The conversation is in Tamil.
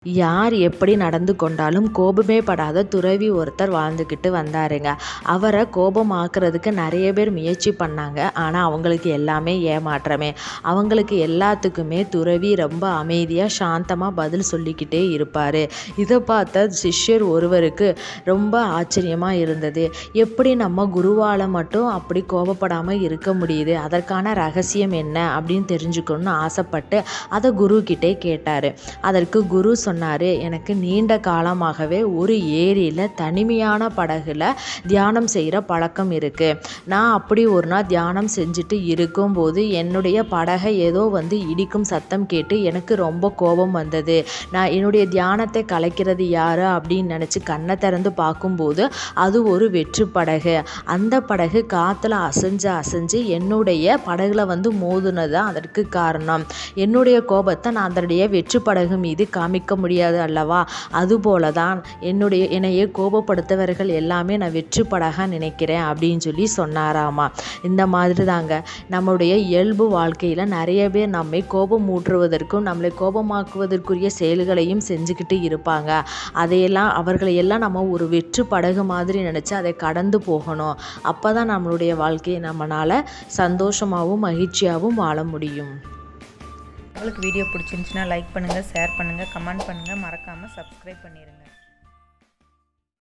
யார் எப்படி நடந்து கொண்டாலும் கோபமே படாத துறவி ஒருத்தர் வாழ்ந்துக்கிட்டு வந்தாருங்க அவரை கோபமாக்குறதுக்கு நிறைய பேர் முயற்சி பண்ணாங்க ஆனால் அவங்களுக்கு எல்லாமே ஏமாற்றமே அவங்களுக்கு எல்லாத்துக்குமே துறவி ரொம்ப அமைதியாக சாந்தமாக பதில் சொல்லிக்கிட்டே இருப்பார் இதை பார்த்த சிஷ்யர் ஒருவருக்கு ரொம்ப ஆச்சரியமாக இருந்தது எப்படி நம்ம குருவால் மட்டும் அப்படி கோபப்படாமல் இருக்க முடியுது அதற்கான ரகசியம் என்ன அப்படின்னு தெரிஞ்சுக்கணும்னு ஆசைப்பட்டு அதை குரு கிட்டே கேட்டார் அதற்கு குரு சொன்னார் எனக்கு நீண்ட காலமாகவே ஒரு ஏரியில் தனிமையான படகுல தியானம் செய்கிற பழக்கம் இருக்குது நான் அப்படி ஒரு நாள் தியானம் செஞ்சுட்டு இருக்கும்போது என்னுடைய படகை ஏதோ வந்து இடிக்கும் சத்தம் கேட்டு எனக்கு ரொம்ப கோபம் வந்தது நான் என்னுடைய தியானத்தை கலைக்கிறது யார் அப்படின்னு நினச்சி கண்ணை திறந்து பார்க்கும்போது அது ஒரு வெற்று படகு அந்த படகு காற்றுல அசைஞ்சு அசைஞ்சு என்னுடைய படகுல வந்து மோதுனது தான் அதற்கு காரணம் என்னுடைய கோபத்தை நான் அதனுடைய வெற்று படகு மீது காமிக்க முடியாது அல்லவா அதுபோல தான் என்னுடைய என்னையே கோபப்படுத்தவர்கள் எல்லாமே நான் வெற்று படகாக நினைக்கிறேன் அப்படின்னு சொல்லி சொன்னாராமா இந்த மாதிரி தாங்க நம்மளுடைய இயல்பு வாழ்க்கையில் நிறைய பேர் நம்மை கோபம் ஊற்றுவதற்கும் நம்மளை கோபமாக்குவதற்குரிய செயல்களையும் செஞ்சுக்கிட்டு இருப்பாங்க அதையெல்லாம் அவர்களையெல்லாம் நம்ம ஒரு வெற்று படகு மாதிரி நினச்சி அதை கடந்து போகணும் அப்போ தான் நம்மளுடைய வாழ்க்கையை நம்மளால் சந்தோஷமாகவும் மகிழ்ச்சியாகவும் வாழ முடியும் உங்களுக்கு வீடியோ பிடிச்சிருந்துச்சுன்னா லைக் பண்ணுங்கள் ஷேர் பண்ணுங்கள் கமெண்ட் பண்ணுங்கள் மறக்காமல் சப்ஸ்கிரைப் பண்ணிடுங்க